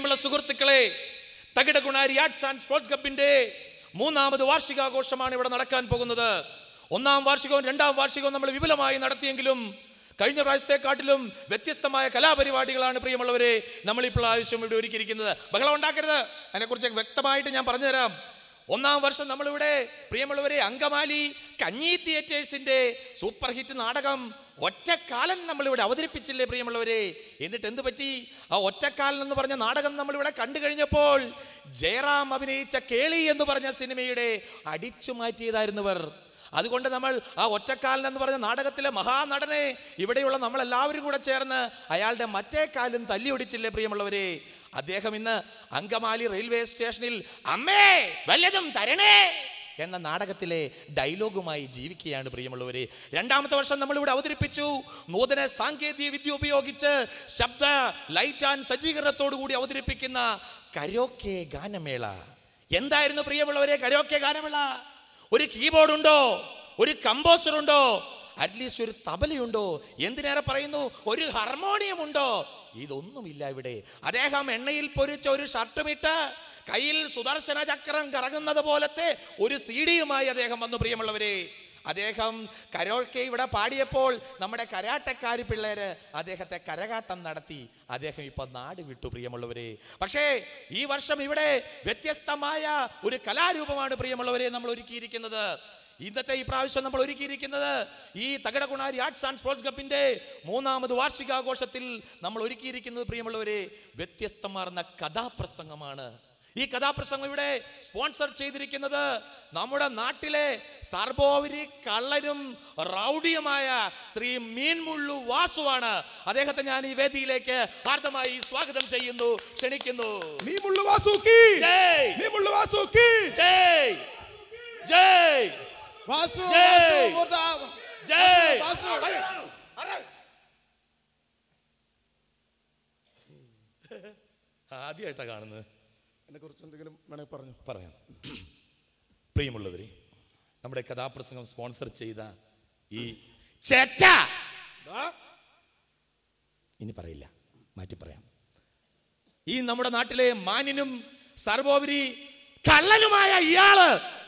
പ്രിയമുള്ള സുഹൃത്തുക്കളെ തകിട ഗുണാരി ആർട്സ് ആൻഡ് സ്പോർട്സ് ക്ലബിന്റെ മൂന്നാമത് വാർഷികാഘോഷമാണ് ഇവിടെ നടക്കാൻ പോകുന്നത് ഒന്നാം വാർഷികവും രണ്ടാം വാർഷികവും നമ്മൾ വിപുലമായി നടത്തിയെങ്കിലും കഴിഞ്ഞ പ്രാവശ്യത്തെക്കാട്ടിലും വ്യത്യസ്തമായ കലാപരിപാടികളാണ് പ്രിയമുള്ളവരെ നമ്മൾ ഇപ്പോൾ ആവശ്യം ഇവിടെ ഒരുക്കിയിരിക്കുന്നത് ബഹളം ഉണ്ടാക്കരുത് അതിനെക്കുറിച്ച് വ്യക്തമായിട്ട് ഞാൻ പറഞ്ഞുതരാം ഒന്നാം വർഷം നമ്മളിവിടെ പ്രിയമുള്ളവരെ അങ്കമാലി കഞ്ഞി തിയേറ്റേഴ്സിന്റെ സൂപ്പർ ഹിറ്റ് നാടകം ഒറ്റക്കാലൻ നമ്മളിവിടെ അവതരിപ്പിച്ചില്ലേ പ്രിയമുള്ളവരെ എന്നിട്ട് എന്ത് പറ്റി ആ ഒറ്റക്കാലൻ എന്ന് പറഞ്ഞ നാടകം നമ്മളിവിടെ കണ്ടു കഴിഞ്ഞപ്പോൾ ജയറാം അഭിനയിച്ച കേളി എന്ന് പറഞ്ഞ സിനിമയുടെ അടിച്ചു മാറ്റിയതായിരുന്നവർ അതുകൊണ്ട് നമ്മൾ ആ ഒറ്റക്കാലൻ എന്ന് പറഞ്ഞ നാടകത്തിലെ മഹാനടനെ ഇവിടെയുള്ള നമ്മളെല്ലാവരും കൂടെ ചേർന്ന് അയാളുടെ മറ്റേ കാലും തല്ലി ഒടിച്ചില്ലേ പ്രിയമുള്ളവരെ അദ്ദേഹം ഇന്ന് അങ്കമാലി റെയിൽവേ സ്റ്റേഷനിൽ അമ്മേ വല്ലതും തരണേ എന്ന നാടകത്തിലെ ഡയലോഗുമായി ജീവിക്കുകയാണ് പ്രിയമുള്ളവരെ രണ്ടാമത്തെ വർഷം നമ്മൾ ഇവിടെ അവതരിപ്പിച്ചു നൂതന സാങ്കേതിക വിദ്യ ഉപയോഗിച്ച് ശബ്ദ ലൈറ്റ് ആൻഡ് സജ്ജീകരണത്തോടു കൂടി അവതരിപ്പിക്കുന്ന കരോക്കെ ഗാനമേള എന്തായിരുന്നു പ്രിയമുള്ളവരെ കരോക്കെ ഗാനമേള ഒരു കീബോർഡ് ഉണ്ടോ ഒരു കമ്പോസർ ഉണ്ടോ അറ്റ്ലീസ്റ്റ് ഒരു തബലയുണ്ടോ എന്തിനേറെ പറയുന്നു ഒരു ഹാർമോണിയം ഉണ്ടോ ഇതൊന്നുമില്ല ഇവിടെ അദ്ദേഹം എണ്ണയിൽ പൊരിച്ച ഒരു ഷർട്ടുമിട്ട് കയ്യിൽ സുദർശന ചക്രം കറങ്ങുന്നത് പോലത്തെ ഒരു സി ഡിയുമായി അദ്ദേഹം വന്നു പ്രിയമുള്ളവരെ അദ്ദേഹം കരോക്കെ ഇവിടെ പാടിയപ്പോൾ നമ്മുടെ കരാട്ടക്കാരി പിള്ളേര് അദ്ദേഹത്തെ കരകാട്ടം നടത്തി അദ്ദേഹം ഇപ്പൊ നാട് വിട്ടു പ്രിയമുള്ളവരെ പക്ഷേ ഈ വർഷം ഇവിടെ വ്യത്യസ്തമായ ഒരു കലാരൂപമാണ് പ്രിയമുള്ളവരെ നമ്മൾ ഒരുക്കിയിരിക്കുന്നത് ഇന്നത്തെ ഈ പ്രാവശ്യം നമ്മൾ ഒരുക്കിയിരിക്കുന്നത് ഈ തകടകുണാരി ആർട്സ് ആൻഡ് സ്പോർട്സ് ക്ലബിന്റെ മൂന്നാമത് വാർഷികാഘോഷത്തിൽ നമ്മൾ ഒരുക്കിയിരിക്കുന്നത് പ്രിയമുള്ളവരെ വ്യത്യസ്തമാർന്ന കഥാപ്രസംഗമാണ് ഈ കഥാപ്രസംഗം ഇവിടെ സ്പോൺസർ ചെയ്തിരിക്കുന്നത് നമ്മുടെ നാട്ടിലെ സർബോവരി കള്ളനും റൗഡിയുമായ ശ്രീ മീൻമുള്ളു വാസുവാണ് അദ്ദേഹത്തെ ഞാൻ ഈ വേദിയിലേക്ക് ഹാർദമായി സ്വാഗതം ചെയ്യുന്നു ക്ഷണിക്കുന്നു നീ മുള്ളു വാസുക്കി ജയ് നീ മുള്ളു വാസുക്കി ജയ് ജയ് വാസു ജയ്. വാസു പോട്ടാ. ജയ് വാസു ആദ്യമായിട്ടാ കാണുന്നത് എന്നെ കുറിച്ച് എന്തെങ്കിലും വേണേ പറഞ്ഞു പറയാം പ്രിയമുള്ളവരെ നമ്മുടെ കഥാപ്രസംഗം സ്പോൺസർ ചെയ്ത ഈ ചേറ്റ ഇനി പറയില്ല മാറ്റി പറയാം ഈ നമ്മുടെ നാട്ടിലെ മാന്യനും സർവോപരി കള്ളനുമായ ഇയാള്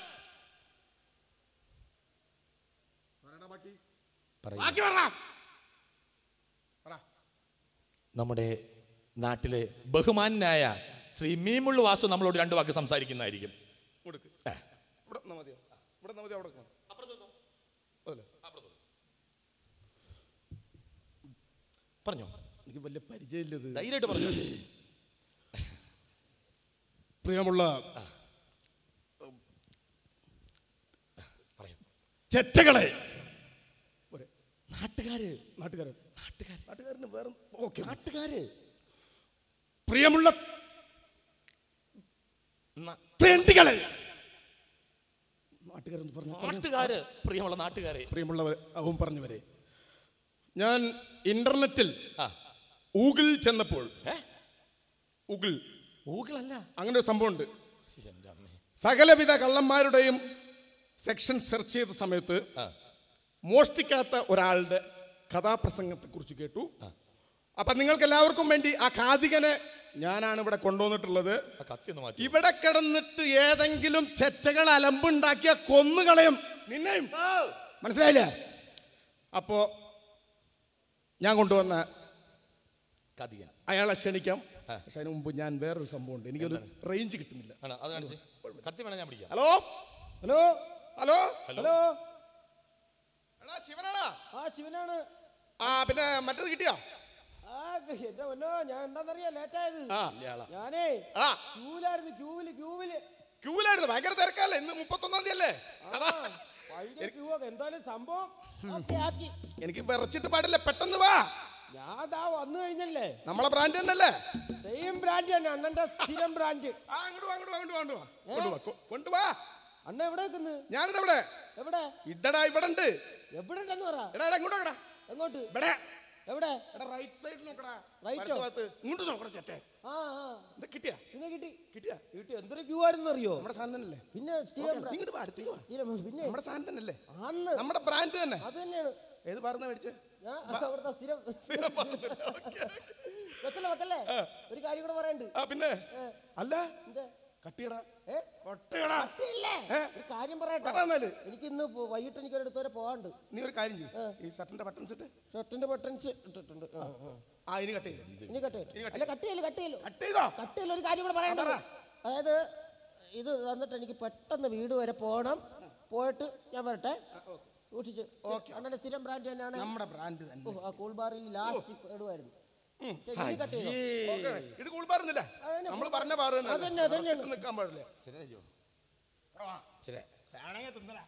പറയില്ല. ബാക്കി പറ പറ നമ്മുടെ നാട്ടിലെ ബഹുമാനായ ശ്രീ മീമുള്ളു വാസു നമ്മളോട് രണ്ടു വാക്ക് സംസാരിക്കുന്നതായിരിക്കും കൊടുക്ക് ഏ. ഇവിടെ നിന്നാ മതിയോ ഇവിടെ നിന്നാ മതിയോ അവിടെ നിന്നോ? അതല്ലേ? പറഞ്ഞോ എനിക്ക് വലിയ പരിചയമില്ലത് ധൈര്യമായിട്ട് പറഞ്ഞു പ്രിയമുള്ള പറയാം ചെറ്റകളെ പോരെ. നാട്ടുകാര് നാട്ടുകാരൻ നാട്ടുകാര് നാട്ടുകാരന് വേറെ ഓക്കെ നാട്ടുകാര് പ്രിയമുള്ള ന- തേണ്ടികളെ നാട്ടുകാരെന്ന് പറഞ്ഞു നാട്ടുകാര് പ്രിയമുള്ള നാട്ടുകാരെ പ്രിയമുള്ളവർ അവൻ പറഞ്ഞവരെ ഞാൻ ഇന്റർനെറ്റിൽ ആ ഊഗിൾ ചെന്നപ്പോൾ ഏ ഊഗിൾ ഊകളല്ല അങ്ങനെ ഒരു സംഭവമുണ്ട് എന്റെ അമ്മേ സകലവിധ കള്ളന്മാരുടെയും സെക്ഷൻ സെർച്ച് ചെയ്ത സമയത്ത് ആ മോഷ്ടിക്കാത്ത ഒരാളുടെ കഥാപ്രസംഗത്തെ കുറിച്ച് കേട്ടു അപ്പൊ നിങ്ങൾക്ക് എല്ലാവർക്കും വേണ്ടി ആ കാതികനെ ഞാനാണ് ഇവിടെ കൊണ്ടുവന്നിട്ടുള്ളത് ആ കത്തി ഒന്ന് മാറ്റി ഇവിടെ കിടന്നിട്ട് ഏതെങ്കിലും ചെറ്റകൾ അലമ്പുണ്ടാക്കിയ കൊന്നുകളയും നിന്നെയും മനസ്സിലായില്ലേ അപ്പോ ഞാൻ കൊണ്ടുവന്ന കത്തിക്കാൻ അയാളെ ക്ഷണിക്കാം പക്ഷെ അതിന് മുമ്പ് ഞാൻ വേറൊരു സംഭവമുണ്ട് എനിക്കൊരു റേഞ്ച് കിട്ടുന്നില്ല ആണോ അത് കാണിച്ച് കത്തി വേണം ഞാൻ പിടിക്കാം ഹലോ ഹലോ ഹലോ ഹലോ എടാ ശിവനാടാ ആ ശിവനാണ് ആ പിന്നെ മറ്റത് കിട്ടിയോ ആ എന്റെ പൊന്നോ ഞാൻ എന്താന്നറിയാ ലേറ്റ് ആയത് ആ ഞാനേ ആ ക്യൂലായിരുന്നു ക്യൂവില് ക്യൂവില് ക്യൂലായിരുന്നു ഭയങ്കര തിരക്കല്ലേ ഇന്ന് മുപ്പത്തൊന്നാം തീയതി അല്ലേ ആ, ഭയങ്കര ക്യൂ ഒക്കെ എന്തായാലും സംഭവം ഒക്കെ ആക്കി എനിക്ക് വിറച്ചിട്ട് പാടില്ല പെട്ടെന്ന് വാ ഞാൻ ദാ വന്നു കഴിഞ്ഞല്ലേ നമ്മളെ ബ്രാൻഡ് തന്നെയല്ലേ സെയിം ബ്രാൻഡ് തന്നെ അണ്ണന്റെ സ്ഥിരം ബ്രാൻഡ് ആ അങ്ങോട്ട് വാ അങ്ങോട്ട് വാ അങ്ങോട്ട് വാ അങ്ങോട്ട് വാ കൊണ്ടുവാ കൊണ്ടുവാ അണ്ണ എവിടെ നിൽക്കുന്നു ഞാനിത് എവിടെ എവിടെ ഇതടാ ഇവിടെ ഉണ്ട് എവിടെ ഉണ്ടെന്ന് പറ എടാ എടാ ഇങ്ങോട്ട് നോക്കടാ എങ്ങോട്ട് ഇവിടെ എവിടെ എടാ റൈറ്റ് സൈഡിൽ നോക്കടാ Right വലത്ത് ഓ? ഭാഗത്ത്. ഇങ്ങോട്ട് നോക്കടാ ചേട്ടേ ആ ആ ഇത് കിട്ടിയാ പിന്നെ കിട്ടി കിട്ടിയാ കിട്ടി എന്തൊരു ക്യൂ ആയിരുന്നു അറിയോ നമ്മുടെ സാധനം തന്നെയല്ലേ പിന്നെ സ്ഥിരം ഓക്കേ, നീ ഇങ്ങോട്ട് വാ അടുത്തേക്ക് വാ സ്ഥിരം പിന്നെ നമ്മുടെ സാധനം തന്നെയല്ലേ അന്ന് നമ്മുടെ ബ്രാൻഡ് തന്നെ അത് തന്നെയാണ് ഏത് പറഞ്ഞ മേടിച്ചേ ഞാൻ അവിടുത്തെ സ്ഥിരം വെക്കല്ലേ വെക്കല്ലേ ഒരു കാര്യം കൂടെ പറയണ്ട് ആ പിന്നെ അല്ല എന്താ കട്ടിയടാ ഏ കൊട്ടയടാ കട്ടിയില്ലേ? ഏ? ഒരു കാര്യം പറയട്ടെ പറ എന്നാല്. എനിക്ക് ഇന്ന് പോ- വൈകിട്ട് എനിക്ക് ഒരിടത്ത് വരെ പോകാണ്ട് നീ ഒരു കാര്യം ചെയ്യ് ഈ ഷർട്ടിന്റെ ബട്ടൺസ് ഇട്ട് ഷർട്ടിന്റെ ബട്ടൺസ് ഇട്ടിട്ടുണ്ട് ആ, ആ. ആ ഇനി കട്ട് ചെയ്ത് ഇനി കട്ട് ചെയ്യ്. അല്ല കട്ട് ചെയ്യല് കട്ട് ചെയ്യല് കട്ട് ചെയ്തോ കട്ട് ചെയ്യല് ഒരു കാര്യം കൂടെ പറയണ്ടത് അതായത് ഇത് തന്നിട്ട് എനിക്ക് പെട്ടെന്ന് വീട് വരെ പോകണം പോയിട്ട് ഞാൻ വരട്ടെ സൂക്ഷിച്ച് അണ്ണന്റെ സ്ഥിരം ബ്രാൻഡ് തന്നെയാണ് നമ്മുടെ ബ്രാൻഡ് തന്നെ ഓ, ആ കൂൾ ബാറിൽ ലാസ്റ്റ് ഇടുമായിരുന്നു ശരി, ഇനി കട്ട് ചെയ്തോ ഓക്കേ. ഇത് കൂൾ ബാറുന്നില്ല അതന്നെ. നമ്മൾ പറഞ്ഞ ബാറ് തന്നെ അതന്നെ, അതന്നെ. ഉറച്ചിട്ട് നിൽക്കാൻ പാടില്ല ശരി ആണെങ്കിൽ തിന്നല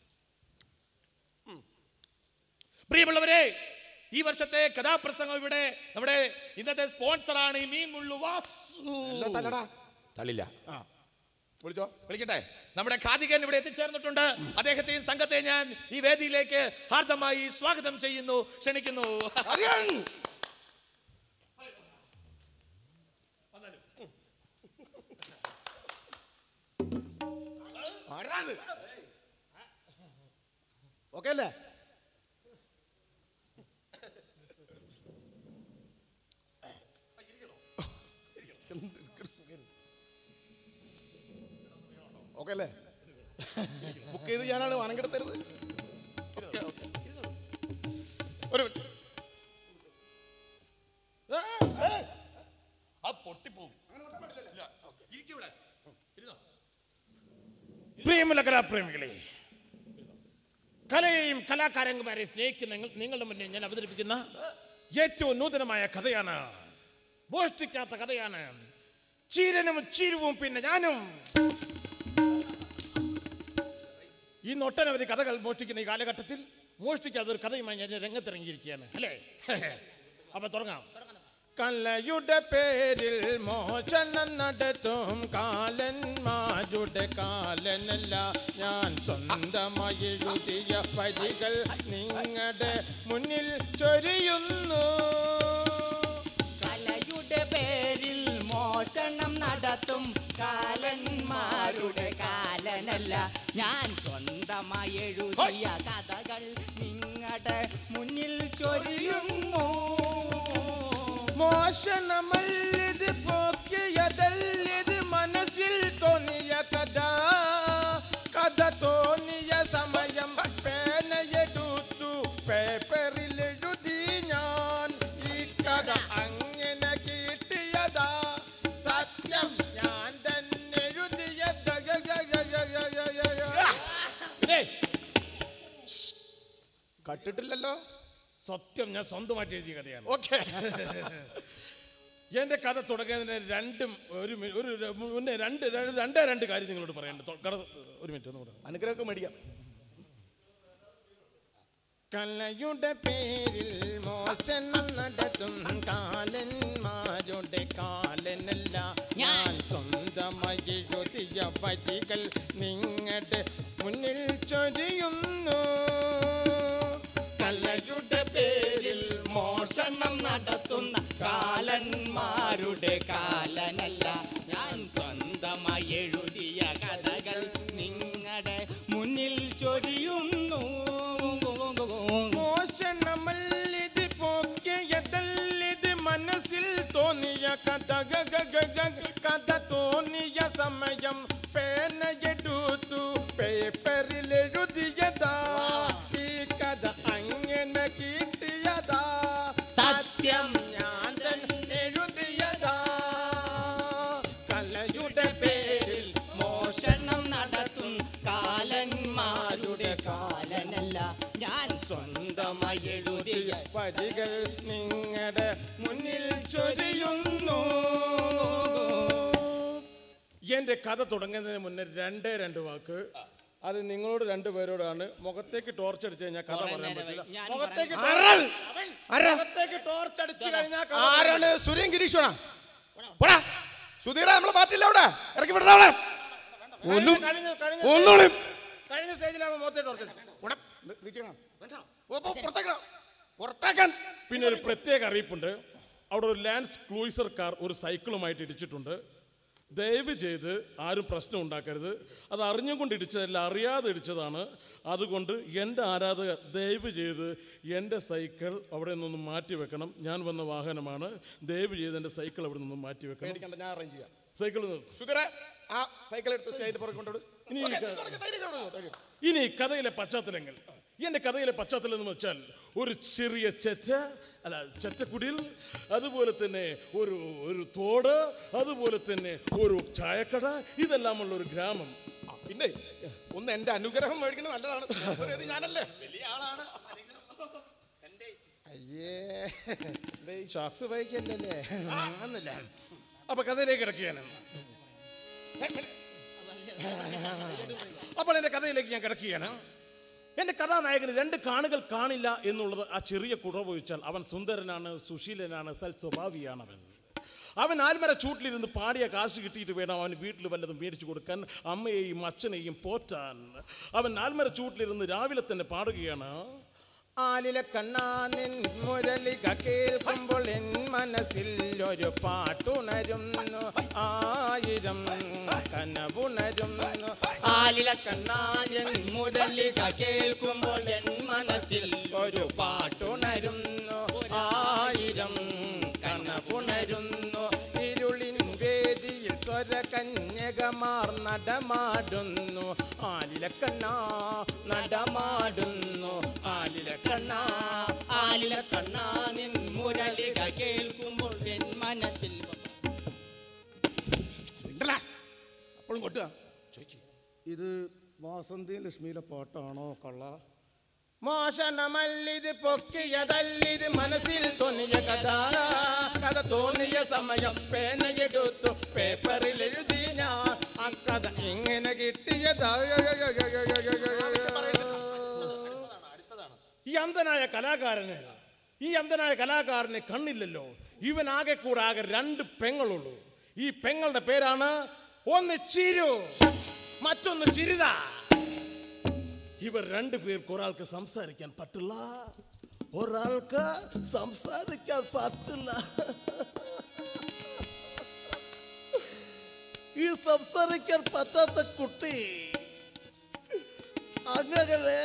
പ്രിയമുള്ളവരെ ഈ വർഷത്തെ കഥാപ്രസംഗം ഇവിടെ നമ്മുടെ ഇന്നത്തെ സ്പോൺസറാണ് ഈ മീൻ മുള്ളു വാസു തല്ലടാ തള്ളില്ല ആ വിളിച്ചോ വിളിക്കട്ടെ നമ്മുടെ ഖാദികൻ ഇവിടെ എത്തിച്ചേർന്നിട്ടുണ്ട് അദ്ദേഹത്തെയും സംഘത്തെ ഞാൻ ഈ വേദിയിലേക്ക് ഹാർദമായി സ്വാഗതം ചെയ്യുന്നു ക്ഷണിക്കുന്നു അധികം ഓക്കെ അല്ലേ ഓക്കെ അല്ലേ ബുക്ക് ചെയ്ത് ഞാനാണ് വനങ്കെടുത്തരുത് ഓക്കെ ഓക്കെ ഒരു മിനിറ്റ് ആ പൊട്ടിപ്പോകും ഇരിക്കൂടെ ഇരുന്നോ പ്രിയമുള്ള കലാപ്രേമികളെ കലയെയും കലാകാരന്മാരെയും സ്നേഹിക്കുന്ന നിങ്ങൾ- നിങ്ങളുടെ മുന്നിൽ ഞാൻ അവതരിപ്പിക്കുന്ന ഏറ്റവും നൂതനമായ കഥയാണ് മോഷ്ടിക്കാത്ത കഥയാണ് ചീരനും ചീരുവും പിന്നെ ഞാനും ഈ നൊട്ടനവധി കഥകൾ മോഷ്ടിക്കുന്ന ഈ കാലഘട്ടത്തിൽ മോഷ്ടിക്കാത്ത ഒരു കഥയുമായി ഞാൻ രംഗത്തിറങ്ങിയിരിക്കുകയാണ് അല്ലേ അപ്പൊ തുടങ്ങാം കലയുടെ പേരിൽ മോചനം നടത്തും കാലന്മാരുടെ കാലനല്ല ഞാൻ സ്വന്തമായി എഴുതിയ വരികൾ നിങ്ങളുടെ മുന്നിൽ ചൊരിയുന്നു കലയുടെ പേരിൽ മോഷണം നടത്തും കാലന്മാരുടെ കാലനല്ല ഞാൻ സ്വന്തമായി എഴുതിയ കഥകൾ നിങ്ങളുടെ മുന്നിൽ ചൊരിയുന്നു മോഷണമല്ലിത് പോക്കിയതല്ലിത് മനസ്സിൽ തോന്നിയ കഥ കഥ തോന്നിയ സമയം പേനയെടുത്തു പേപ്പറിൽ എഴുതി ഞാൻ ഈ കഥ അങ്ങനെ കിട്ടിയതാ സത്യം ഞാൻ തന്നെ എഴുതിയതാ കട്ടിട്ടില്ലല്ലോ സത്യം ഞാൻ സ്വന്തമായിട്ട് എഴുതിയ കഥയാണ് ഓക്കെ എന്റെ കഥ തുടങ്ങുന്നതിന് രണ്ടും ഒരു മി- ഒരു ര- മുന്നേ രണ്ട് രണ്ട് രണ്ടേ രണ്ട് കാര്യം നിങ്ങളോട് പറയണ്ട കഥ ഒരു മിനിറ്റ് ഒന്ന് പറയാം അനുഗ്രഹമൊക്കെ മേടിക്കാം കലയുടെ പേരിൽ മോശനം നടത്തും കാലന്മാരുടെ കാലനല്ല ഞാൻ സ്വന്തമായി എഴുതിയ വരികൾ നിങ്ങളുടെ മുന്നിൽ ചൊരിയുന്നു കലയുടെ പേരിൽ മോഷണം നടത്തുന്ന കാലന്മാരുടെ കാലനല്ല ഞാൻ സ്വന്തമായി എഴുതിയ കഥകൾ നിങ്ങളുടെ മുന്നിൽ ചൊരിയുന്നു മോശനമല്ലിത് പോക്കിയതല്ലിത് മനസ്സിൽ തോന്നിയ കഥ ഗ ഗ ഗ ഗ ഗ. കഥ തോന്നിയ സമയം പേനയെടുത്തു പേപ്പറിൽ എഴുതിയതാ ഈ കഥ അങ്ങനെ കിട്ടിയതാ സത്യം ഞാൻ തന്നെ എഴുതിയതാ കലയുടെ പേരിൽ മോഷണം നടത്തും കാലന്മാരുടെ കാലനല്ല ഞാൻ സ്വന്തമായി എഴുതിയ വരികൾ നിങ്ങളുടെ മുന്നിൽ ചൊരിയുന്നു എന്റെ കഥ തുടങ്ങുന്നതിന് മുന്നേ രണ്ടേ രണ്ട് വാക്ക് അത് നിങ്ങളോട് രണ്ടുപേരോടാണ് മുഖത്തേക്ക് ടോർച്ച് അടിച്ചു കഴിഞ്ഞാൽ കഥ കുറേ പറയാൻ നേരമായി. പറ്റില്ല ഞാൻ മുഖത്തേക്ക് പറയാൻ- ടോർച്ച് മുഖത്തേക്ക് ടോർച്ച് അടിച്ചു കഴിഞ്ഞാൽ കഥ ആരാണ് സുരേൻ ഗിരീഷാണ പോടാ സുധീറ നമ്മളെ മാറ്റില്ല അവിടെ ഇറക്കി വിടണ അവിടെ ഒന്നും കഴിഞ്ഞ കഴിഞ്ഞ ഒന്നോളും കഴിഞ്ഞ സ്റ്റേജിലാണ് മുഖത്തെ ടോർച്ച് അടിച്ചത്. പോടാ, നി- നിൽക്കണം. പോ, പോ, പുറത്തേക്കണം. പുറത്തേക്കാൻ പിന്നെ ഒരു പ്രത്യേക അറിയിപ്പുണ്ട് അവിടെ ഒരു ലാൻസ് ക്ലൂയിസർ കാർ ഒരു സൈക്കിളുമായിട്ട് ഇടിച്ചിട്ടുണ്ട് ദയവ് ചെയ്ത് ആരും പ്രശ്നം ഉണ്ടാക്കരുത് അത് അറിഞ്ഞുകൊണ്ട് ഇടിച്ചതല്ല അറിയാതെ ഇടിച്ചതാണ് അതുകൊണ്ട് എൻ്റെ ആരാധകർ ദയവ് ചെയ്ത് എൻ്റെ സൈക്കിൾ അവിടെ നിന്നൊന്ന് മാറ്റി വെക്കണം ഞാൻ വന്ന വാഹനമാണ് ദയവ് ചെയ്ത് എൻ്റെ സൈക്കിൾ അവിടെ നിന്നും മാറ്റി വെക്കണം പേടിക്കണ്ട ഞാൻ അറേഞ്ച് ചെയ്യാം സൈക്കിൾ നിർ- സുധീറ ആ സൈക്കിൾ എടുത്ത് സ്റ്റേജിൽ പുറകെ കൊണ്ടുവിട് ഇനി ഓക്കേ, ക- തുടങ്ങ്, ധൈര്യം തുടങ്ങ്, ധൈര്യം. ഇനി കഥയിലെ പശ്ചാത്തലങ്ങൾ എൻ്റെ കഥയിലെ പശ്ചാത്തലം എന്ന് വെച്ചാൽ ഒരു ചെറിയ ചെറ്റ അല്ല ചെറ്റക്കുടിൽ അതുപോലെ തന്നെ ഒരു ഒരു തോട് അതുപോലെ തന്നെ ഒരു ചായക്കട ഇതെല്ലാമുള്ള ഒരു ഗ്രാമം ആ, പിന്നെ ഒന്ന് എന്റെ അനുഗ്രഹം മേടിക്കുന്നത് നല്ലതാണ് സ്പോൺസർ ചെയ്ത് ഞാനല്ലേ അയ്യേ ദേ ഈ ഷോക്സ് ഉപയോഗിക്കല്ലേ ഒന്നുമില്ല അപ്പൊ കഥയിലേക്ക് കിടക്കുകയാണ് അപ്പോൾ എൻ്റെ കഥയിലേക്ക് ഞാൻ കിടക്കുകയാണ് എൻ്റെ കഥാനായകന് രണ്ട് കാണുകൾ കാണില്ല എന്നുള്ളത് ആ ചെറിയ കുറവ് വെച്ചാൽ അവൻ സുന്ദരനാണ് സുശീലനാണ് സൽ സ്വഭാവിയാണ് അവൻ അവൻ ആൽമര ചൂട്ടിലിരുന്ന് പാടിയ കാശ് കിട്ടിയിട്ട് വേണം അവൻ വീട്ടിൽ വല്ലതും മേടിച്ചു കൊടുക്കാൻ അമ്മയെയും അച്ഛനെയും പോറ്റാൻ അവൻ ആൽമര ചൂട്ടിലിരുന്ന് രാവിലെ തന്നെ പാടുകയാണ് ആലിലെ കണ്ണാനിൻ മുരളിക കേൾക്കുമ്പോൾ എൻ മനസ്സിൽ ഒരു പാട്ടുണരുന്നു ആയിരം കനവുണരുന്നു ആലില കണ്ണായൻ മുരളിക കേൾക്കുമ്പോൾ എൻ മനസ്സിൽ ഒരു പാട്ടുണരുന്നു ആയിരം കനവുണരുന്നു ഇരുളിൻ വേദിയിൽ സ്വര കന്യകമാർ നടമാടുന്നു ആലിലെ കണ്ണാ നടമാടുന്നു ആലിലെ കണ്ണാ ആലില കണ്ണാനിൻ മുരളിക കേൾക്കുമ്പോൾ എൻ മനസ്സിൽ അപ്പോഴും കൊട്ടുക ഇത് വാസന്തി ലക്ഷ്മിയിലെ പാട്ടാണോ കള്ള മോശനമല്ലിത് പൊക്കിയതല്ലിത് മനസ്സിൽ തോന്നിയ കഥ കഥ തോന്നിയ സമയം പേനയെടുത്തു പേപ്പറിൽ എഴുതി ഞാൻ ആ കഥ ഇങ്ങനെ കിട്ടിയതാ ഈ അന്ധനായ കലാകാരന് ഈ അന്ധനായ കലാകാരന് കണ്ണില്ലല്ലോ ഇവൻ ആകെ കൂടെ ആകെ രണ്ട് പെങ്ങളുള്ളൂ ഈ പെങ്ങളുടെ പേരാണ് ഒന്ന് ചിരു മറ്റൊന്ന് ചിരിത ഇവർ രണ്ടു പേർക്ക് ഒരാൾക്ക് സംസാരിക്കാൻ പറ്റില്ല ഒരാൾക്ക് സംസാരിക്കാൻ പറ്റില്ല ഈ സംസാരിക്കാൻ പറ്റാത്ത കുട്ടി അങ്ങനെ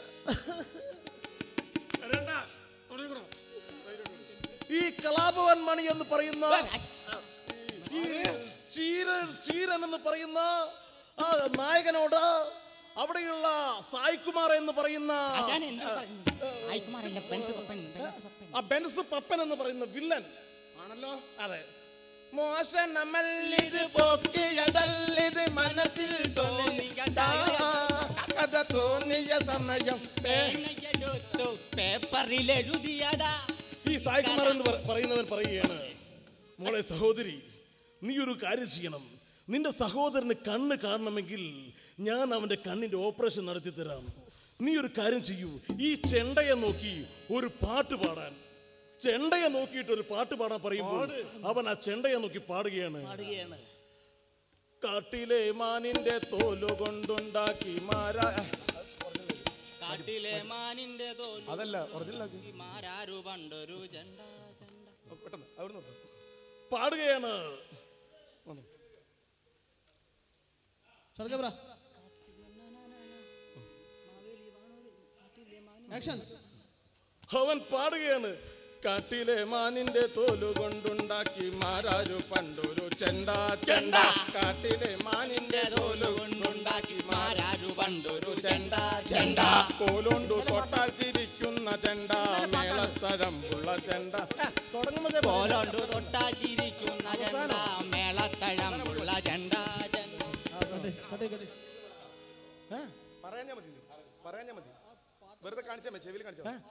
ഈ കലാഭവൻ മണി എന്ന് പറയുന്ന ഈ ചീരൻ ചീരൻ എന്ന് പറയുന്ന ആ നായകനോട് അവിടെയുള്ള സായികുമാർ എന്ന് പറയുന്ന ഞാൻ എന്താ പറയുന്നത് ആയിക്കുമാരല്ല പെൻസ് പപ്പൻ പെൻസ് പപ്പൻ ആ ബെൻസ് പപ്പൻ എന്ന് പറയുന്ന വില്ലൻ ആണല്ലോ അതെ മോശനമല്ലിത് പൊക്കിയതല്ലിത് മനസ്സിൽ തോന്നിയതാ കഥ തോന്നിയ സമയം പേ പേനയെടുത്തു പേപ്പറിൽ എഴുതിയതാ ഈ സായികുമാർ എന്ന് പറ- പറയുന്നവൻ പറയുകയാണ് മോളെ സഹോദരി നീ ഒരു കാര്യം ചെയ്യണം നിന്റെ സഹോദരന് കണ്ണ് കാണണമെങ്കിൽ ഞാൻ അവന്റെ കണ്ണിന്റെ ഓപ്പറേഷൻ നടത്തി തരാം നീ ഒരു കാര്യം ചെയ്യൂ ഈ ചെണ്ടയെ നോക്കി ഒരു പാട്ട് പാടാൻ ചെണ്ടയെ നോക്കിയിട്ട് ഒരു പാട്ട് പാടാൻ പറയുമ്പോൾ അവൻ ആ ചെണ്ടയെ നോക്കി പാടുകയാണ് കാട്ടിലെ മാനിന്റെ തോലു കൊണ്ടുണ്ടാക്കി മാരാ കാട്ടിലെ മാനിന്റെ തോലു അതല്ല ഒറിജിനൽ മാരാരു പണ്ടൊരു ചെണ്ട ചെണ്ട പെട്ടെന്ന് അവിടെ നോക്കാം പാടുകയാണ് അവൻ പാടുകയാണ് കാട്ടിലെ മാനിന്റെ തോലു കൊണ്ടുണ്ടാക്കി മാരാരു പണ്ടൊരു ചെണ്ട ചെണ്ട കാട്ടിലെ മാനിന്റെ തോലു കൊണ്ടുണ്ടാക്കി മാരാരു പണ്ടൊരു ചെണ്ട ചെണ്ട കോലുണ്ടു തൊട്ടാൽ തിരിക്കുന്ന ചെണ്ട മേളത്തഴമ്പുള്ള ചെണ്ട തുടങ്ങുമ്പോൾ പോലോണ്ടു തൊട്ടാച്ചിരിക്കുന്ന ചെണ്ട മേളത്തഴമ്പുള്ള ചെണ്ട ചെണ്ട പറയാഞ്ഞാ മതി പറയാഞ്ഞാ മതി വെറുതെ കാണിച്ചാ മതി ചെവിയിൽ കാണിച്ചാ മതി.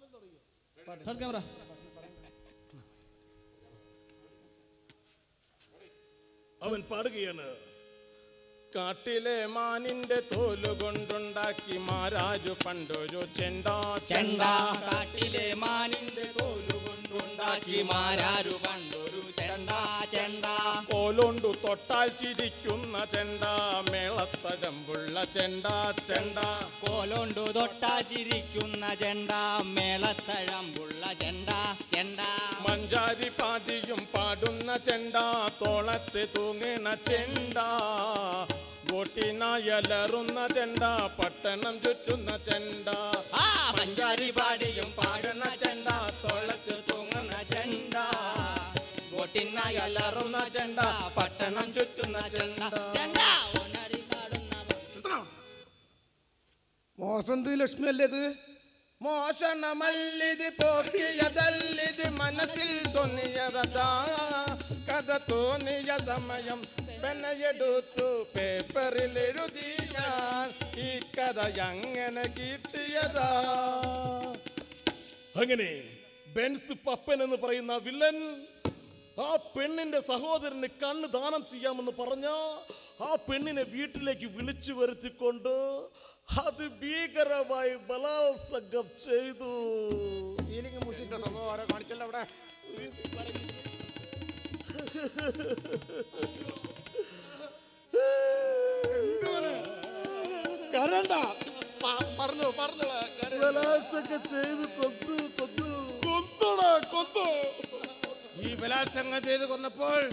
അവൻ പാടുകയാണ് കാട്ടിലെ മാനിന്റെ തോല് കൊണ്ടുണ്ടാക്കി മാരാജു പണ്ടൊരു ചെണ്ട ചെണ്ട കാട്ടിലെ മാനിന്റെ തോലു കൊണ്ട് കൊണ്ടുണ്ടാക്കി മാരാരു പണ്ടൊരു ചെണ്ട ചെണ്ട കോലുണ്ടു തൊട്ടാൽ ചിരിക്കുന്ന ചെണ്ട മേളത്തഴമ്പുള്ള ചെണ്ട ചെണ്ട കോലോണ്ടു തൊട്ടാചിരിക്കുന്ന ചെണ്ട മേളത്തഴമ്പുള്ള ചെണ്ട ചെണ്ട മഞ്ചാരി പാടിയും പാടുന്ന ചെണ്ട തോളത്ത് തൂങ്ങുന്ന ചെണ്ട ഗോട്ടിനായലറുന്ന ചെണ്ട പട്ടണം ചുറ്റുന്ന ചെണ്ട ആ പഞ്ചാരി പാടിയും പാടുന്ന ചെണ്ട തോളത്ത് തൂങ്ങുന്ന ചെണ്ട ഗോട്ടിനായി അലറുന്ന ചെണ്ട പട്ടണം ചുറ്റുന്ന ചെണ്ട ചെണ്ട ഒന്നരി പാടുന്ന മോസന്ത് ലക്ഷ്മി അല്ലേ ഇത് മോഷണമല്ലിത് പോക്കിയതല്ലിത് മനസ്സിൽ തോന്നിയതാ കഥ തോന്നിയ സമയം പെനയെടുത്തു പേപ്പറിൽ എഴുതി ഞാൻ ഈ കഥ എങ്ങനെ കിട്ടിയതാ അങ്ങനെ ബെൻസ് പപ്പൻ എന്ന് പറയുന്ന വില്ലൻ ആ പെണ്ണിന്റെ സഹോദരന് കണ്ണ് ദാനം ചെയ്യാമെന്ന് പറഞ്ഞ ആ പെണ്ണിനെ വീട്ടിലേക്ക് വിളിച്ചു വരുത്തിക്കൊണ്ട് അത് ഭീകരമായി ബലാത്സംഗം ചെയ്തു ഫീലിംഗ് മ്യൂസിക്കിന്റെ സംഭവം ആരോ കാണിച്ചല്ലോ അവിടെ കരണ്ട പറഞ്ഞു പറഞ്ഞു ബലാത്സംഗം ചെയ്തു കൊന്നു കൊന്നു കൊന്തടാ കൊത്തു ഈ ബലാത്സംഗം ചെയ്ത് കൊന്നപ്പോൾ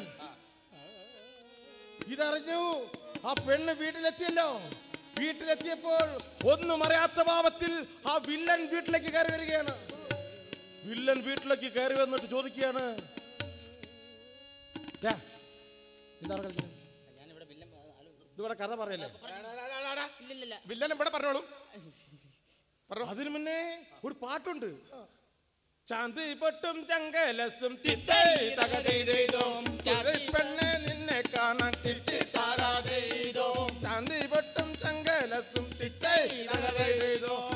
ഇതറിഞ്ഞു ആ പെണ്ണ് വീട്ടിലെത്തിയല്ലോ വീട്ടിലെത്തിയപ്പോൾ ഒന്നും അറിയാത്ത ഭാവത്തിൽ ആ വില്ലൻ വീട്ടിലേക്ക് കയറി വരികയാണ് വില്ലൻ വീട്ടിലേക്ക് കയറി വന്നിട്ട് ചോദിക്കുകയാണ് ദാ, എന്താണ് കളിക്കുന്നത്? ഇതിവിടെ കഥ പറയല്ലേ വില്ലൻ ഇവിടെ പറഞ്ഞോളൂ പറഞ്ഞോ. അതിനു മുന്നേ ഒരു പാട്ടുണ്ട് ചാന്തി പൊട്ടും ചങ്കലസും തിത്തൈ തകതൈതൈതോം പെണ്ണെ നിന്നെ കാണാൻ തിത്തി താരാതൈതോം ചാന്തി പൊട്ടും ചങ്കലസും തിത്തൈ തകതൈതൈതോം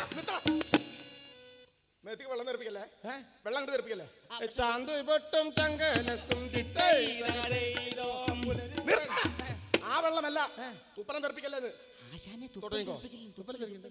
മേത്തേക്ക് വെള്ളം തെറിപ്പിക്കല്ലേ വെള്ളം അങ്ങോട്ട് തെറിപ്പിക്കല്ലേ ചാന്തി പൊട്ടും ചങ്കലസും തിത്തൈ ആ വെള്ളമല്ല തുപ്പലം തെറിപ്പിക്കല്ലേ ഇത് ആശാനെ തുടങ്ങിക്കോ. തുപ്പൽ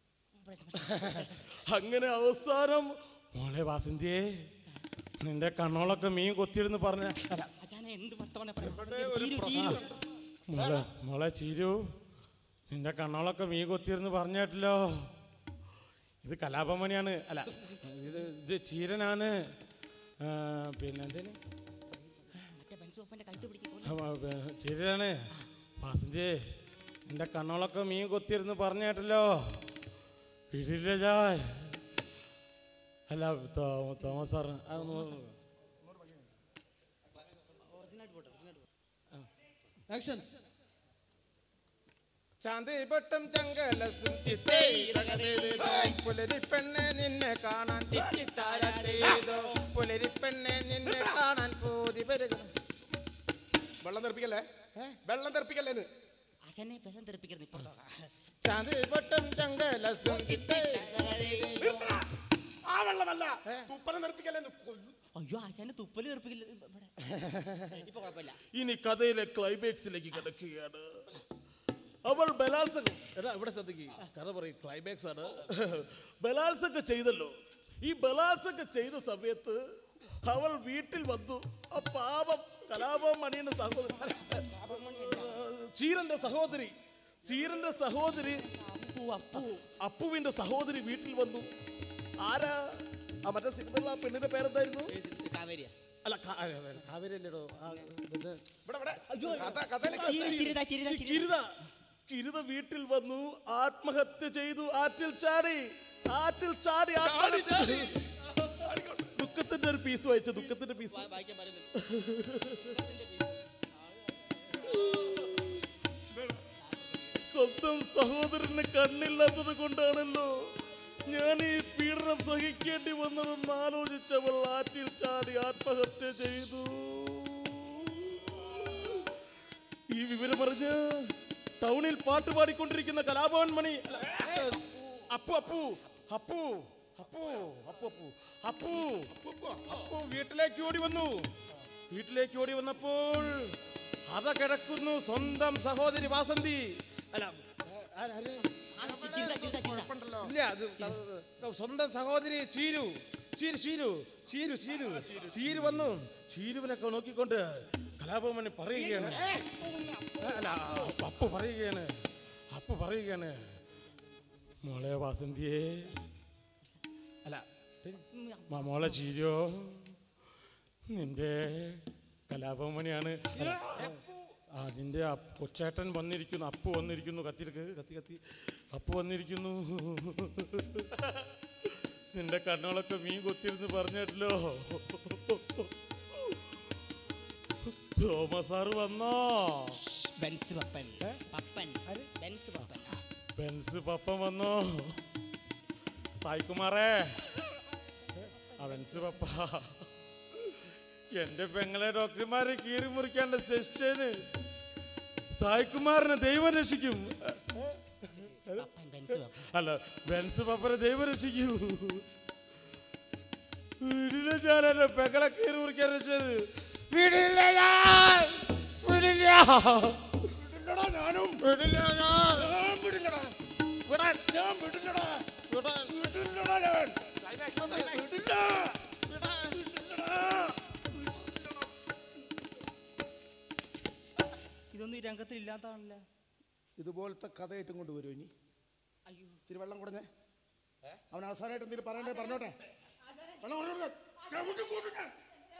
അങ്ങനെ അവസാനം മോളെ വാസന്തിയെ നിന്റെ കണ്ണോളൊക്കെ മീൻ കൊത്തിയിടുന്ന് പറഞ്ഞ അല്ല, ആശാനെ എന്ത് വർത്തമാനം പറയാം മോളെ മോളെ ചീരു നിന്റെ കണ്ണോളൊക്കെ മീൻ കൊത്തിയിരുന്ന് പറഞ്ഞിട്ടല്ലോ ഇത് കലാപമണിയാണ് അല്ല ഇത് ഇത് ചീരനാണ് ആ, പിന്നെ എന്തേന് മറ്റേ ബെൻസോപ്പന്റെ കഴുത്ത് പിടിക്കും ആ, ആ, ചീരനാണ് വാസന്തിയെ നിന്റെ കണ്ണോളൊക്കെ മീൻ കൊത്തിയിരുന്ന് പറഞ്ഞിട്ടല്ലോ വീട്ടിലെ ഞാൻ അല്ല തോ- തോമസ് സാറ് അതൊന്ന് ആക്ഷൻ ചാന്തി പൊട്ടും ചങ്കലസും തിത്തൈ തകതൈതോം പുലരി പെണ്ണെ നിന്നെ കാണാൻ തിത്തി താരാതൈതോ പുലരി പെണ്ണെ നിന്നെ കാണാൻ പൂതി പെരുക വെള്ളം തെറിപ്പിക്കല്ലേ വെള്ളം തെറിപ്പിക്കല്ലേ ഇത് ആശാനെ വെള്ളം തെറിപ്പിക്കരുത് ഇപ്പൊ ചാന്തി പൊട്ടും ചങ്കലസും തിത്തൈ ആ വെള്ളമല്ല തുപ്പലം തെറിപ്പിക്കല്ലേ ഇത് കൊല്ലും. അയ്യോ ആശാനെ തുപ്പല് തെറിപ്പിക്കില്ല ഇവിടെ ഇപ്പൊ കുഴപ്പമില്ല ഇനി കഥയിലെ ക്ലൈമാക്സിലേക്ക് കിടക്കുകയാണ് അവൾ ബലാത്സംഗം എടാ ഇവിടെ ശ്രദ്ധിക്കുക കഥ പറയും ക്ലൈമാക്സ് ആണ് ബലാത്സംഗം ചെയ്തല്ലോ ഈ ബലാത്സംഗം ചെയ്ത സമയത്ത് അവൾ വീട്ടിൽ വന്നു ആ പാപം കലാപം മണിയുടെ സഹോദരി ചീരന്റെ സഹോദരി ചീരന്റെ സഹോദരി അപ്പു അപ്പു അപ്പുവിന്റെ സഹോദരി വീട്ടിൽ വന്നു ആരാ ആ മറ്റേ സിനിമയിലെ ആ പെണ്ണിന്റെ പേരെന്തായിരുന്നു കാവേരിയ അല്ല കാ- ആ, കാവേരി അല്ലേടോ ആ, ഇത് ഇവിടെ ഇവിടെ കഥ കഥയിലേക്ക് ചിരിത ചിരിത ചിരിത കിരുത കിരുത വീട്ടിൽ വന്നു ആത്മഹത്യ ചെയ്തു ആറ്റിൽ ചാടി ആറ്റിൽ ചാടി ആത്മഹത്യ ചെയ്തു. ദുഃഖത്തിന്റെ ഒരു പീസ് വായിച്ച ദുഃഖത്തിന്റെ പീസ് വായിക്കാൻ പറയുന്നു സ്വന്തം സഹോദരന് കണ്ണില്ലാത്തത് കൊണ്ടാണല്ലോ ഞാൻ ഈ പീഡനം സഹിക്കേണ്ടി വന്നതെന്ന് ആലോചിച്ചവൾ ആറ്റിൽ ചാടി ആത്മഹത്യ ചെയ്തു ഈ വിവരം അറിഞ്ഞ് ടൗണിൽ പാട്ട് പാടിക്കൊണ്ടിരിക്കുന്ന കലാഭവൻ മണി അല്ല, അപ്പു അപ്പു അപ്പു അപ്പു അപ്പു അപ്പു അപ്പു അപ്പു വീട്ടിലേക്ക് ഓടി വന്നു വീട്ടിലേക്ക് ഓടി വന്നപ്പോൾ അത കിടക്കുന്നു സ്വന്തം സഹോദരി വാസന്തി അല്ല ആ- ആര്? ചിരിത ചിരിത ചിരിത ഇല്ല അത് സ- സ്വന്തം സഹോദരി ചീരു ചീരു ചീരു ചീരു ചീരു ചീരു വന്നു ചീരുവിനൊക്കെ നോക്കിക്കൊണ്ട് കലാഭവന് പറയുകയാണ് അല്ല അപ്പു പറയുകയാണ് അപ്പു പറയുകയാണ് മോളെ വാസന്തിയെ അല്ല മ- മോളെ ചീരോ നിന്റെ കലാഭവമണിയാണ് അല്ല, ആ നിന്റെ അപ്പ് കൊച്ചേട്ടൻ വന്നിരിക്കുന്നു അപ്പു വന്നിരിക്കുന്നു കത്തിരിക്ക് കത്തി കത്തി അപ്പു വന്നിരിക്കുന്നു നിന്റെ കണ്ണുകളൊക്കെ മീൻ കൊത്തിരുന്ന് പറഞ്ഞല്ലോ തോമസ് സാറ് വന്നോ Benz Pappan Pappan Benz Pappan Benz Pappa വന്നോ സായികുമാറേ ആ ബെൻസ് പപ്പ എന്റെ പെങ്ങളെ ഡോക്ടർമാരെ കീറി മുറിക്കാണ്ട് ശിഷ്ടന് സായികുമാറിനെ ദൈവം രക്ഷിക്കും പപ്പൻ ബെൻസ് പപ്പൻ അല്ല ബെൻസ് പപ്പനെ ദൈവം രക്ഷിക്കൂ വീടില്ല ഞാൻ എന്റെ പെങ്ങളെ കീറി മുറിക്കാൻ രക്ഷിച്ചത് വീടില്ല ഞാൻ വീടില്ല വിടില്ലടാ ഞാനും ഞാൻ വിടില്ലടാ വിടാൻ ഞാൻ വിടില്ലടാ വിടാൻ വിടില്ലടാ ഞാൻ വിടില്ല വിടില്ലടാ ഇതൊന്നും ഈ രംഗത്തിൽ ഇല്ലാത്തതാണല്ലോ ഇതുപോലത്തെ കഥയായിട്ടും കൊണ്ടുവരും ഇനി അയ്യോ ഇച്ചിരി വെള്ളം കുടഞ്ഞേ അവൻ അവസാനമായിട്ട് എന്തെങ്കിലും പറയണ്ടേ പറഞ്ഞോട്ടെ വെള്ളം കുടഞ്ഞോട്ടെ. ചവിട്ടി കൂട്ടും ഞാൻ.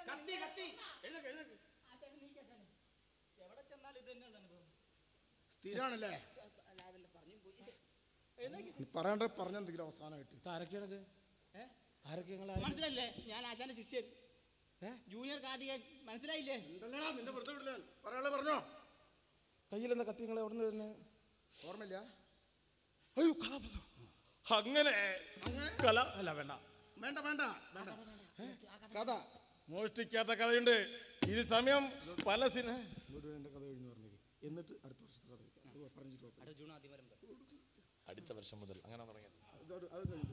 എവിടെ ചെന്നാലും ഇത് തന്നെയാണ് അനുഭവം സ്ഥിരാണല്ലേ അല്ല അതല്ല പറഞ്ഞു പോയി നീ പറയണ്ടേ പറഞ്ഞെന്തെങ്കിലും അവസാനമായിട്ട് ആരൊക്കെയാണത് ആരൊക്കെ നിങ്ങൾ മനസ്സിലല്ലേ ഞാൻ ആശാന്റെ ശിഷ്യൻ ജൂനിയർ കാർത്തികൻ മനസ്സിലായില്ലേ എന്തല്ലടാ നിന്റെ വെറുതെ വിടില്ല പറയാനുള്ള പറഞ്ഞോ കയ്യിലെന്താ കത്തി നിങ്ങൾ എവിടെ നിന്ന് തന്നെ ഓർമ്മയില്ല അയ്യോ കലാപദം അങ്ങനെ കല അല്ല വേണ്ട വേണ്ട വേണ്ട വേണ്ട കഥ മോഷ്ടിക്കാത്ത കഥയുണ്ട് ഇത് സമയം പല സിനിമ ഇങ്ങോട്ട് എൻ്റെ കഥ കഴിഞ്ഞ് പറഞ്ഞേക്ക് എന്നിട്ട് അടുത്ത വർഷത്തെ കഥ വെക്കാം. അത് പറഞ്ഞിട്ട് വെക്കാം. അടുത്ത ജൂൺ ആദ്യം വരുമ്പോ അടുത്ത വർഷം മുതൽ അങ്ങനെ തുടങ്ങിയത് അത് അത് അത് കഴിഞ്ഞു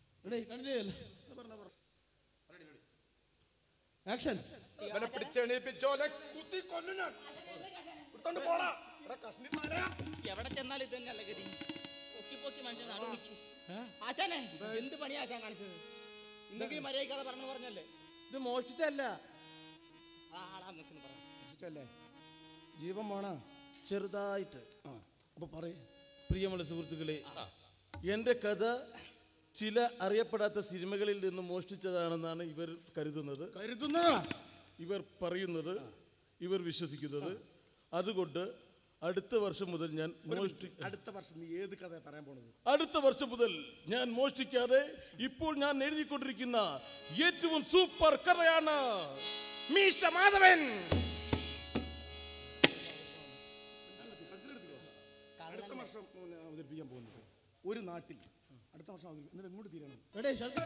ആക്ഷൻ അവനെ പിടിച്ചെണീപ്പിച്ചോലെ കുത്തി കൊല്ലു ഞാൻ എടുത്തോണ്ട് പോടാ എടാ കഷ്ണി താഴെ എവിടെ ചെന്നാലും ഇത് തന്നെയല്ലേ ഗതി പൊക്കി പൊക്കി മനുഷ്യൻ നടുവിളിക്ക് ആശാനെ എന്ത് പണിയാ ആശാൻ കാണിച്ചത് ഇന്നെങ്കിലും മര്യാദ കഥ പറഞ്ഞു പറഞ്ഞല്ലേ ഇത് മോഷ്ടിച്ചല്ല ആ ആളാ നിൽക്കുന്നു പറഞ്ഞു രക്ഷിച്ചല്ലേ ജീവൻ വേണോ ചെറുതായിട്ട് ആ അപ്പൊ പറയ് പ്രിയമുള്ള സുഹൃത്തുക്കളെ എൻ്റെ കഥ ചില അറിയപ്പെടാത്ത സിനിമകളിൽ നിന്ന് മോഷ്ടിച്ചതാണെന്നാണ് ഇവർ കരുതുന്നത് കരുതുന്നതാ ഇവർ പറയുന്നത് ഇവർ വിശ്വസിക്കുന്നത് അതുകൊണ്ട് അടുത്ത വർഷം മുതൽ ഞാൻ മോഷ്ടി അടുത്ത വർഷം നീ ഏത് കഥ പറയാൻ പോണത് അടുത്ത വർഷം മുതൽ ഞാൻ മോഷ്ടിക്കാതെ ഇപ്പോൾ ഞാൻ എഴുതിക്കൊണ്ടിരിക്കുന്ന ഏറ്റവും സൂപ്പർ കഥയാണ് മീശ മാധവൻ അടുത്ത വർഷം ഉം, അവതരിപ്പിക്കാൻ പോകുന്നത് ഒരു നാട്ടിൽ അടുത്ത വർഷം അവതരിപ്പിക്കും എന്നിട്ട് എങ്ങോട്ട് തീരണം റെഡി ഷർട്ട്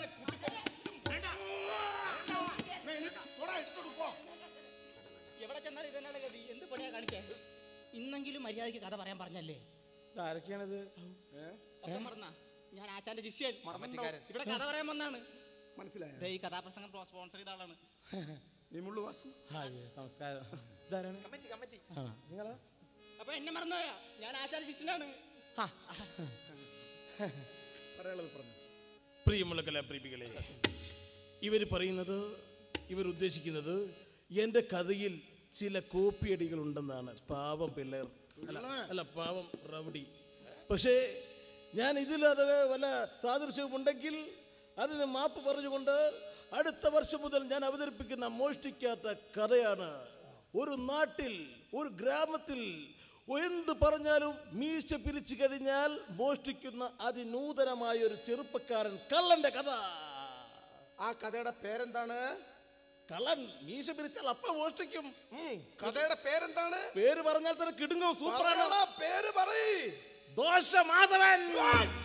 എവിടെ ചെന്നാലും ഇത് തന്നെയല്ലേ ഗതി എന്ത് പണിയാ കാണിക്കാൻ ഇന്നെങ്കിലും മര്യാദയ്ക്ക് കഥ പറയാൻ പറഞ്ഞല്ലേ ആരൊക്കെയാണിത് ഒക്കെ മറന്നാ ഞാൻ ആശാന്റെ ശിഷ്യൻ ഇവിടെ കഥ പറയാൻ വന്നാണ് മനസ്സിലായ ദേ ഈ കഥാപ്രസംഗം സ്പോൺസർ ചെയ്ത ആളാണ് നീ മുള്ളു വാസു നമസ്കാരം ഇതാരാണ് കമ്മിറ്റി കമ്മിറ്റി നിങ്ങളാ അപ്പൊ എന്നെ മറന്നുപോയാ ഞാൻ ആശാന്റെ ശിഷ്യനാണ് പറയാനുള്ളത് പറഞ്ഞു പ്രിയമുള്ള കലാപ്രീതികളെ ഇവർ പറയുന്നത് ഇവർ ഉദ്ദേശിക്കുന്നത് എൻ്റെ കഥയിൽ ചില കോപ്പിയടികൾ ഉണ്ടെന്നാണ് പാവം പിള്ളേർ അല്ല അല്ല പാവം റൗഡി പക്ഷേ ഞാൻ ഇതിൽ അത് വല്ല സാദൃശ്യവും ഉണ്ടെങ്കിൽ അതിന് മാപ്പ് പറഞ്ഞുകൊണ്ട് അടുത്ത വർഷം മുതൽ ഞാൻ അവതരിപ്പിക്കുന്ന മോഷ്ടിക്കാത്ത കഥയാണ് ഒരു നാട്ടിൽ ഒരു ഗ്രാമത്തിൽ എന്ത് പറഞ്ഞാലും മീശ പിരിച്ചു കഴിഞ്ഞാൽ മോഷ്ടിക്കുന്ന അതിനൂതനമായ ഒരു ചെറുപ്പക്കാരൻ കള്ളന്റെ കഥ ആ കഥയുടെ പേരെന്താണ് കള്ളൻ മീശ പിരിച്ചാൽ അപ്പ മോഷ്ടിക്കും ഉം, കഥയുടെ പേരെന്താണ് പേര് പറഞ്ഞാൽ തന്നെ കിടുങ്ങും സൂപ്പറാണ് പറയടാ, പേര് പറയ് ദോശ മാധവൻ